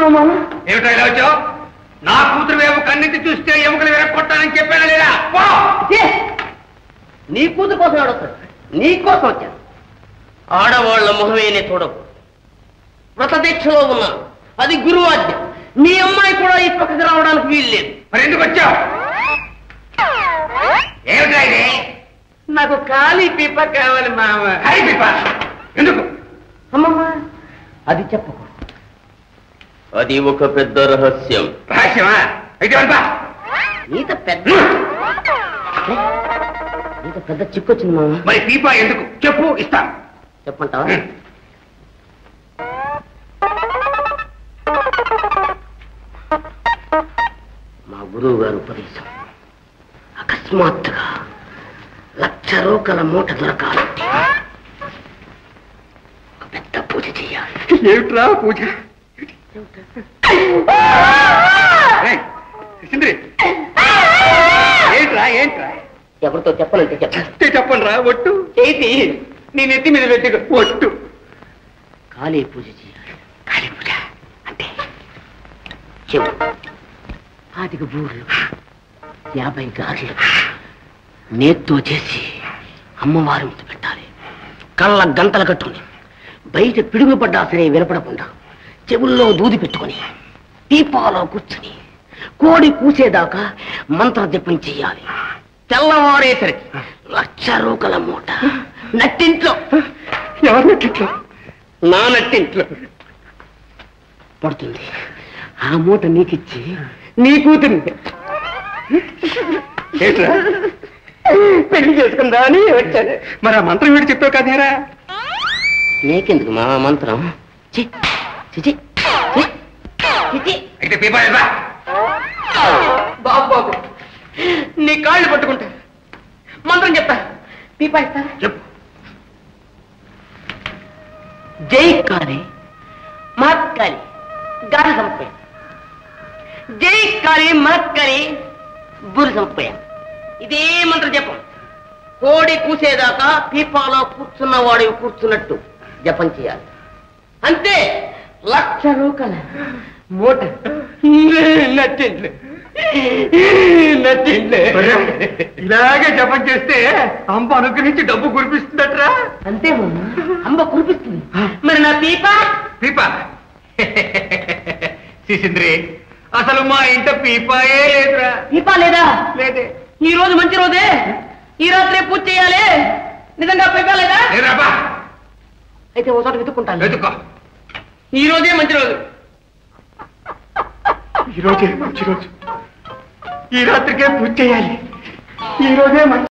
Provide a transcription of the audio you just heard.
వస్తున్నావు మామ ఏమిటో ఇలా వచ్చావు నా కూతురు వేపు కన్నెత్తి చూస్తే ఎముకలు విరగొట్టానని చెప్పాను లేదా పో ఏ! నీ కూతురు కోసం అడుగుతాడు నీ కోసం వచ్చాను ఆడవాళ్ల మొహమేనే చూడకు వ్రతదీక్షలో ఉన్నాను అది గురువు ఆజ్ఞ మీ అమ్మాయి కూడా ఈ పక్కకి రావడానికి వీల్లేదు మరి ఎందుకు వచ్చావు ఏమిటా ఇది నాకు ఖాళీ పీప కావాలి మామ హరి పిప్ప ఎందుకు అమ్మమ్మ అది చెప్పకు అది ఒక పెద్ద రహస్యం రహస్యమా అయితే అంతా నీత పెద్ద నీత పెద్ద చిక్కొచ్చింది మామ మరి పీపా ఎందుకు చెప్పు ఇస్తాను చెప్పంటావా మా గురువు గారు ఉపదేశం అకస్మాత్తుగా లక్ష రూపాయల మూట దొరకాలంటే ఒక పెద్ద పూజ చేయాలి ఏమిట్రా పూజ ఏయ్, సింద్రి ఏంట్రా ఏంట్రా ఎవరితో చెప్పనంటే చెప్ప చస్తే చెప్పండి రా ఒట్టు చేతి నేను ఎత్తి మీద పెట్టి ఒట్టు కాళీ పూజ చేయాలి కాళీ పూజ అంటే చెవు పాతిక బూర్లు యాభై గారెలు నేత్తో చేసి అమ్మవారి ముందు పెట్టాలి కళ్ళ గంటలు కట్టుకుని బయట పిడుగు పడ్డా సరే వినపడకుండా చెవుల్లో దూది పెట్టుకుని దీపాలో కూర్చుని కోడి కూసేదాకా మంత్ర జపం చెయ్యాలి తెల్లవారేసరికి లక్ష రూకల మూట నట్టింట్లో ఎవరు పెట్టిట్లో నా నట్టింట్లో పడుతుంది ఆ మూట నీకిచ్చి నీ కూతుర్ని ఏంట్రా పెళ్లి చేసుకుందా అని వచ్చాను మరి ఆ మంత్రం వీడు చెప్పావు కదేరా నీకెందుకు మా మంత్రం చి, చి, చి, చి, చి, చి. అయితే పీపా రా బాబు బాబు నీ కాళ్ళు పట్టుకుంటా మంత్రం చెప్తా పీపా ఇస్తా చెప్పు జై కాళి మహత్కాళి గాలి సంపయ జై కాళి మహత్కాళి బురి సంపయ ఇదే మంత్ర జపం కోడి కూసేదాకా పీపాలో కూర్చున్నవాడు కూర్చున్నట్టు జపం చేయాలి అంతే లక్ష రూపాయల మూట నచ్చింది నచ్చింది ఇలాగే జపం చేస్తే అంబ అనుగ్రహించి డబ్బు కురిపిస్తుందట్రా అంతే మామ అంబ కురిపిస్తుంది మరి నా పీప పీపా శిశింద్రి అసలు మా ఇంట పీపాయే లేదురా పీప లేదా లేదే ఈ రోజు మంచి రోజే ఈ రాత్రే పూజ చేయాలి నిజంగా పీప లేదా లేదురా అయితే ఓసారి వెతుక్కుంటాను వెతుక్కో ఈ రోజే మంచి రోజు ఈ రోజే మంచి రోజు ఈ రాత్రికే పూజ చేయాలి ఈ రోజే మంచి